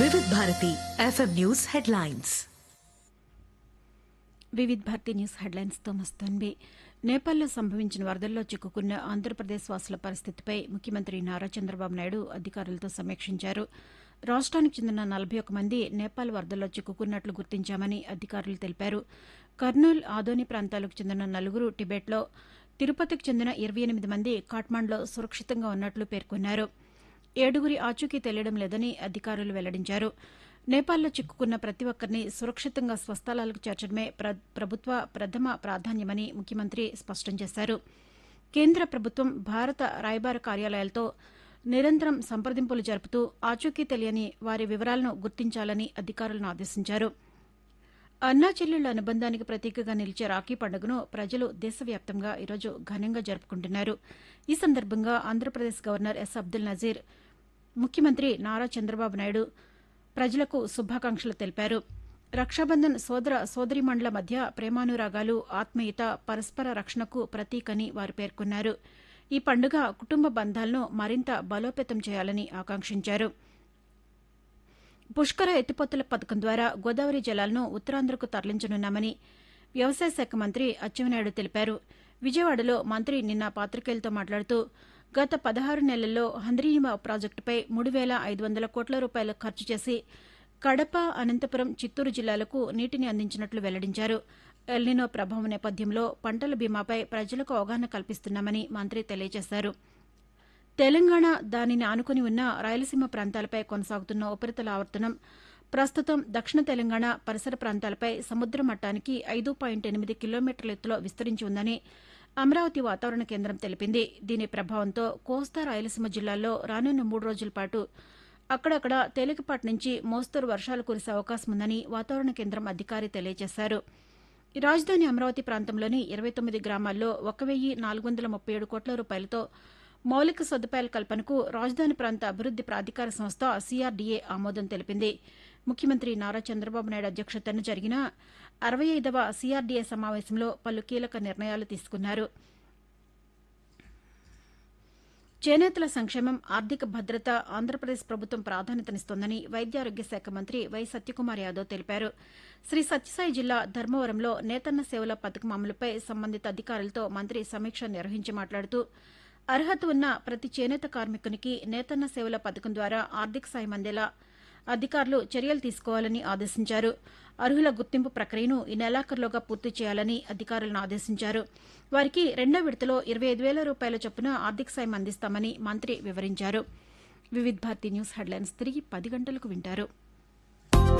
వివిధ Bharati FM news headlines Vividh Bharati news హెడ్లైన్స్తో మస్తాన్బి నేపాల్లో సంభవించిన వరదల్లో చిక్కుకున్న ఆంధ్రప్రదేశ్ వాసుల పరిస్థితిపై ముఖ్యమంత్రి నారా చంద్రబాబు నాయుడు అధికారులతో సమీక్షించారు రాష్ట్రానికి చెందిన నలభై ఒక్క మంది నేపాల్ వరదల్లో చిక్కుకున్నట్లు గుర్తించామని అధికారులు తెలిపారు కర్నూలు ఆదోని ప్రాంతాలకు చెందిన నలుగురు టిబెట్లో తిరుపతికి చెందిన ఇరవై ఎనిమిది మంది కాట్మాండ్లో సురక్షితంగా ఉన్నట్లు పేర్కొన్నారు ఏడుగురి ఆచూకీ తెలియడం లేదని అధికారులు వెల్లడించారు నేపాల్లో చిక్కుకున్న ప్రతి ఒక్కరిని సురక్షితంగా స్వస్థలాలకు చేర్చడమే ప్ర- ప్రభుత్వ ప్రథమ ప్రాధాన్యమని ముఖ్యమంత్రి స్పష్టం చేశారు కేంద్ర ప్రభుత్వం భారత రాయబార కార్యాలయాలతో నిరంతరం సంప్రదింపులు జరుపుతూ ఆచూకీ తెలియని వారి వివరాలను గుర్తించాలని అధికారులను ఆదేశించారు అన్నా చెల్లెళ్ల అనుబంధానికి ప్రతీకగా నిలిచే రాఖీ పండుగను ప్రజలు దేశవ్యాప్తంగా ఈరోజు ఘనంగా జరుపుకుంటున్నారు ఈ సందర్భంగా ఆంధ్రప్రదేశ్ గవర్నర్ ఎస్ అబ్దుల్ నజీర్ ముఖ్యమంత్రి నారా చంద్రబాబు నాయుడు ప్రజలకు శుభాకాంక్షలు తెలిపారు రక్షాబంధన్ సోదర సోదరిమండల మధ్య ప్రేమానురాగాలు ఆత్మీయత పరస్పర రక్షణకు ప్రతీకని వారు పేర్కొన్నారు ఈ పండుగ కుటుంబ బంధాలను మరింత బలోపేతం చేయాలని ఆకాంక్షించారు పుష్కర ఎత్తిపోతల పథకం ద్వారా గోదావరి జలాలను ఉత్తరాంధ్రకు తరలించనున్నామని వ్యవసాయ శాఖ మంత్రి అచ్చెన్నాయుడు తెలిపారు విజయవాడలో మంత్రి నిన్న పాతికేయులతో మాట్లాడుతూ గత పదహారు నెలల్లో హంద్రీనిమ ప్రాజెక్టుపై మూడు వేల ఐదు వందల కోట్ల రూపాయలు ఖర్చు చేసి కడప అనంతపురం చిత్తూరు జిల్లాలకు నీటిని అందించినట్లు వెల్లడించారు ఎల్నినో ప్రభావం నేపథ్యంలో పంటల బీమాపై ప్రజలకు అవగాహన కల్పిస్తున్నామని మంత్రి తెలియజేశారు తెలంగాణ దానిని ఆనుకుని ఉన్న రాయలసీమ ప్రాంతాలపై కొనసాగుతున్న ఉపరితల ఆవర్తనం ప్రస్తుతం దక్షిణ తెలంగాణ పరిసర ప్రాంతాలపై సముద్ర మట్టానికి ఐదు పాయింట్ ఎనిమిది కిలోమీటర్ల ఎత్తులో విస్తరించి ఉందని అమరావతి వాతావరణ కేంద్రం తెలిపింది దీని ప్రభావంతో కోస్తా రాయలసీమ జిల్లాల్లో రానున్న మూడు రోజుల పాటు అక్కడక్కడ తేలికపాటి నుంచి మోస్తరు వర్షాలు కురిసే అవకాశం ఉందని వాతావరణ కేంద్రం అధికారి తెలియజేశారు ఈ రాజధాని అమరావతి ప్రాంతంలోని ఇరవై తొమ్మిది గ్రామాల్లో ఒక వెయ్యి నాలుగు వందల ముప్పై ఏడు కోట్ల రూపాయలతో మౌలిక సదుపాయాల కల్పనకు రాజధాని ప్రాంత అభివృద్ది ప్రాధికార సంస్థ సీఆర్డీఏ ఆమోదం తెలిపింది ముఖ్యమంత్రి నారా చంద్రబాబు నాయుడు అధ్యక్షతన జరిగిన అరవై ఐదవ సీఆర్డీఏ సమావేశంలో పలు కీలక నిర్ణయాలు తీసుకున్నారు చేనేతల సంక్షేమం ఆర్థిక భద్రత ఆంధ్రప్రదేశ్ ప్రభుత్వం ప్రాధాన్యతనిస్తోందని వైద్యారోగ్య శాఖ మంత్రి వై సత్యకుమార్ యాదవ్ తెలిపారు శ్రీ సత్యసాయి జిల్లా ధర్మవరంలో నేతన్న సేవల పథకం అమలుపై సంబంధిత అధికారులతో మంత్రి సమీక్ష నిర్వహించి మాట్లాడుతూ అర్హత ఉన్న ప్రతి చేనేత కార్మికునికి నేతన్న సేవల పథకం ద్వారా ఆర్థిక సాయం అందేలా అధికారులు చర్యలు తీసుకోవాలని ఆదేశించారు అర్హుల గుర్తింపు ప్రక్రియను ఈ నెలాఖరులోగా పూర్తి చేయాలని అధికారులను ఆదేశించారు వారికి రెండో విడతలో ఇరవై ఐదు వేల రూపాయల చొప్పున ఆర్థిక సాయం అందిస్తామని మంత్రి వివరించారు వివిధ్ భారతి న్యూస్ హెడ్లైన్స్ తిరిగి పది గంటలకు వింటారు